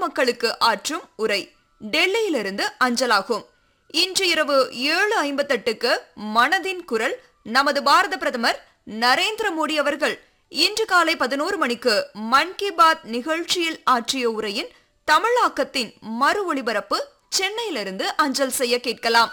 மக்களுக்கு ஆற்றும் உரை டெல்லியிலிருந்து அஞ்சலாகும் இன்று இரவு ஏழு ஐம்பத்தெட்டுக்கு மனதின் குரல் நமது பாரத பிரதமர் நரேந்திர மோடி அவர்கள் இன்று காலை பதினோரு மணிக்கு மன் கி பாத் நிகழ்ச்சியில் ஆற்றிய உரையின் தமிழாக்கத்தின் மறு ஒளிபரப்பு சென்னையிலிருந்து அஞ்சல் செய்ய கேட்கலாம்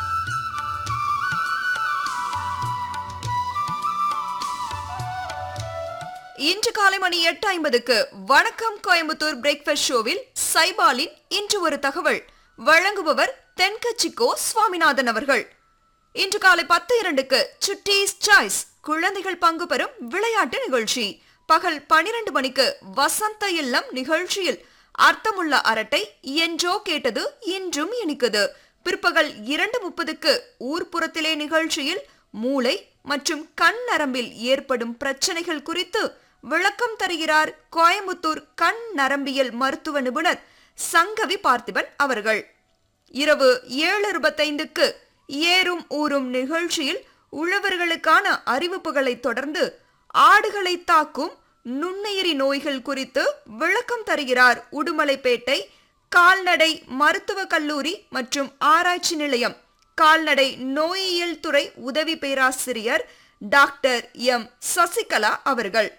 இன்று காலை மணி எட்டு ஐம்பதுக்கு வணக்கம் கோயம்புத்தூர் பிரேக்ஃபாஸ்ட் ஷோவில் சைபாலின் இன்று ஒரு தகவல் வழங்குபவர் தென்கட்சிக்கோ சுவாமிநாதன் அவர்கள் இன்று காலை பத்து இரண்டுக்கு சுட்டீஸ் சாய்ஸ் குழந்தைகள் பங்கு பெறும் விளையாட்டு நிகழ்ச்சி பகல் பனிரெண்டு மணிக்கு வசந்த இல்லம் நிகழ்ச்சியில் அர்த்தமுள்ள அரட்டை என்றோ கேட்டது இன்றும் இனிக்குது பிற்பகல் இரண்டு முப்பதுக்கு ஊர்ப்புறத்திலே நிகழ்ச்சியில் மூளை மற்றும் கண் நரம்பில் ஏற்படும் பிரச்சனைகள் குறித்து விளக்கம் தருகிறார் கோயம்புத்தூர் கண் நரம்பியல் மருத்துவ நிபுணர் சங்கவி பார்த்திபன் அவர்கள் இரவு ஏழு இருபத்தைந்துக்கு ஏறும் ஊறும் நிகழ்ச்சியில் உழவர்களுக்கான அறிவிப்புகளை தொடர்ந்து ஆடுகளை தாக்கும் நுண்ணுயிரி நோய்கள் குறித்து விளக்கம் தருகிறார் உடுமலைப்பேட்டை கால்நடை மருத்துவக் கல்லூரி மற்றும் ஆராய்ச்சி நிலையம் கால்நடை நோயியல் துறை உதவி பேராசிரியர் டாக்டர் எம் சசிகலா அவர்கள்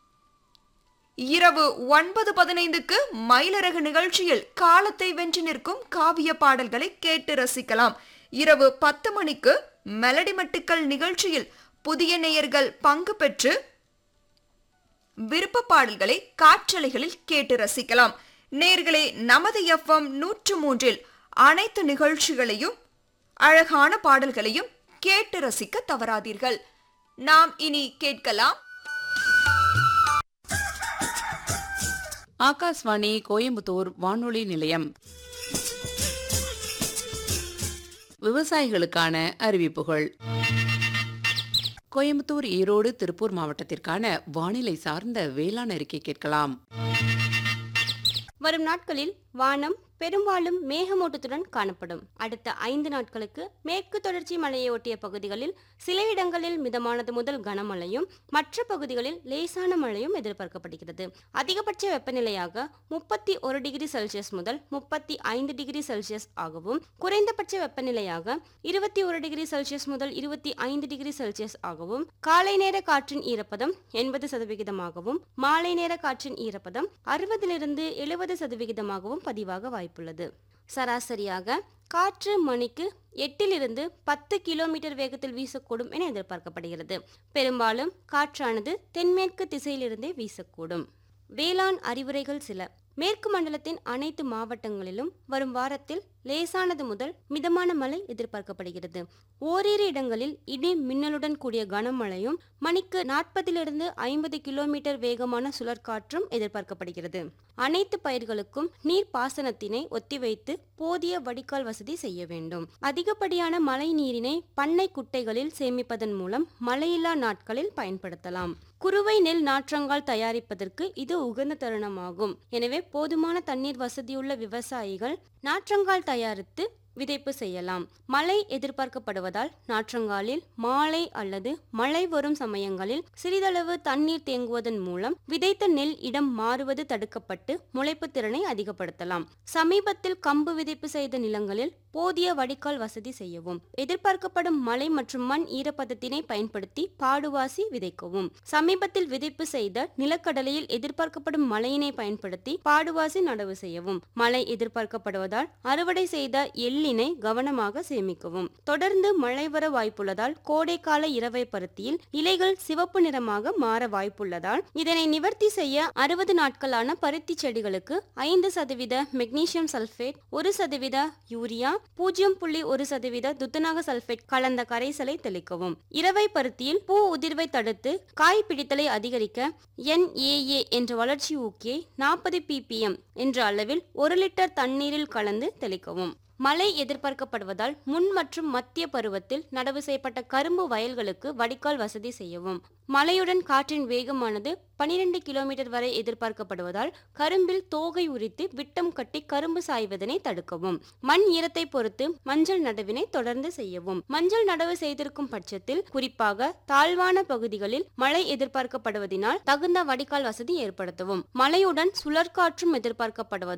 இரவு ஒன்பது பதினைந்துக்கு மயிலரகு நிகழ்ச்சியில் காலத்தை வென்று நிற்கும் காவிய பாடல்களை கேட்டு ரசிக்கலாம் இரவு பத்து மணிக்கு மெலடி மட்டுக்கள் நிகழ்ச்சியில் புதிய நேயர்கள் பங்கு பெற்று விருப்ப பாடல்களை காற்றலைகளில் கேட்டு ரசிக்கலாம் நேர்களே நமது எஃப்எம் நூற்று மூன்றில் அனைத்து நிகழ்ச்சிகளையும் அழகான பாடல்களையும் கேட்டு ரசிக்க தவறாதீர்கள் நாம் இனி கேட்கலாம் ஆகாஷ்வாணி கோயம்புத்தூர் வானொலி நிலையம் விவசாயிகளுக்கான அறிவிப்புகள் கோயம்புத்தூர் ஈரோடு திருப்பூர் மாவட்டத்திற்கான வானிலை சார்ந்த வேளாண் அறிக்கை கேட்கலாம் வரும் நாட்களில் வானம் பெரும்பாலும் மேகமூட்டத்துடன் காணப்படும் அடுத்த ஐந்து நாட்களுக்கு மேற்கு தொடர்ச்சி மலையை ஒட்டிய பகுதிகளில் சில இடங்களில் மிதமானது முதல் கனமழையும் மற்ற பகுதிகளில் லேசான மழையும் எதிர்பார்க்கப்படுகிறது அதிகபட்ச வெப்பநிலையாக முப்பத்தி ஒரு டிகிரி செல்சியஸ் முதல் முப்பத்தி ஐந்து டிகிரி செல்சியஸ் ஆகவும் குறைந்தபட்ச வெப்பநிலையாக இருபத்தி ஒரு டிகிரி செல்சியஸ் முதல் இருபத்தி ஐந்து டிகிரி செல்சியஸ் ஆகவும் காலை நேர காற்றின் ஈரப்பதம் எண்பது சதவிகிதமாகவும் மாலை நேர காற்றின் ஈரப்பதம் அறுபதிலிருந்து எழுபது சதவிகிதமாகவும் பதிவாக வாய்ப்புள்ளது சராசரியாக காற்று மணிக்கு எட்டிலிருந்து பத்து கிலோமீட்டர் வேகத்தில் வீசக்கூடும் என எதிர்பார்க்கப்படுகிறது பெரும்பாலும் காற்றானது தென்மேற்கு திசையிலிருந்தே வீசக்கூடும் வேளாண் அறிவுரைகள் சில மேற்கு மண்டலத்தின் அனைத்து மாவட்டங்களிலும் வரும் வாரத்தில் லேசானது முதல் மிதமான மழை எதிர்பார்க்கப்படுகிறது ஓரிரு இடங்களில் இடி மின்னலுடன் கூடிய கனமழையும் மணிக்கு நாற்பதிலிருந்து ஐம்பது கிலோமீட்டர் வேகமான சுழற்காற்றும் எதிர்பார்க்கப்படுகிறது அனைத்து பயிர்களுக்கும் நீர் பாசனத்தினை ஒத்திவைத்து போதிய வடிகால் வசதி செய்ய வேண்டும் அதிகப்படியான மழை நீரினை பண்ணை குட்டைகளில் சேமிப்பதன் மூலம் மழையில்லா நாட்களில் பயன்படுத்தலாம் குறுவை நெல் நாற்றங்கால் தயாரிப்பதற்கு இது உகந்த தருணமாகும் எனவே போதுமான தண்ணீர் வசதியுள்ள விவசாயிகள் நாற்றங்கால் தயாரித்து விதைப்பு செய்யலாம் மழை எதிர்பார்க்கப்படுவதால் நாற்றங்காலில் மாலை அல்லது மழை வரும் சமயங்களில் சிறிதளவு தண்ணீர் தேங்குவதன் மூலம் விதைத்த நெல் இடம் மாறுவது தடுக்கப்பட்டு முளைப்பு திறனை அதிகப்படுத்தலாம் சமீபத்தில் கம்பு விதைப்பு செய்த நிலங்களில் போதிய வடிகால் வசதி செய்யவும் எதிர்பார்க்கப்படும் மழை மற்றும் மண் ஈரப்பதத்தினை பயன்படுத்தி பாடுவாசி விதைக்கவும் சமீபத்தில் விதைப்பு செய்த நிலக்கடலையில் எதிர்பார்க்கப்படும் மழையினை பயன்படுத்தி பாடுவாசி நடவு செய்யவும் மழை எதிர்பார்க்கப்படுவதால் அறுவடை செய்த எள்ளினை கவனமாக சேமிக்கவும் தொடர்ந்து மழை வர வாய்ப்புள்ளதால் கோடைக்கால இரவை பருத்தியில் இலைகள் சிவப்பு நிறமாக மாற வாய்ப்புள்ளதால் இதனை நிவர்த்தி செய்ய அறுபது நாட்களான பருத்தி செடிகளுக்கு ஐந்து சதவீத மெக்னீசியம் சல்பேட் ஒரு சதவீத யூரியா பூஜ்ஜியம் புள்ளி ஒரு சதவீத துத்தநாக சல்பேட் கலந்த கரைசலை தெளிக்கவும் இரவை பருத்தியில் பூ உதிர்வை தடுத்து காய் பிடித்தலை அதிகரிக்க NAA என்ற வளர்ச்சி ஊக்கியை நாற்பது ppm என்ற அளவில் ஒரு லிட்டர் தண்ணீரில் கலந்து தெளிக்கவும் மழை எதிர்பார்க்கப்படுவதால் முன் மற்றும் மத்திய பருவத்தில் நடவு செய்யப்பட்ட கரும்பு வயல்களுக்கு வடிகால் வசதி செய்யவும் மழையுடன் காற்றின் வேகமானது பனிரெண்டு கிலோமீட்டர் வரை எதிர்பார்க்கப்படுவதால் கரும்பில் தோகை உரித்து விட்டம் கட்டி கரும்பு சாய்வதனை தடுக்கவும் மண் ஈரத்தை பொறுத்து மஞ்சள் நடவினை தொடர்ந்து செய்யவும் மஞ்சள் நடவு செய்திருக்கும் பட்சத்தில் குறிப்பாக தாழ்வான பகுதிகளில் மழை எதிர்பார்க்கப்படுவதினால் தகுந்த வடிகால் வசதி ஏற்படுத்தவும் மழையுடன் சுழற்காற்றும் எதிர்பார்க்கப்படுவதால்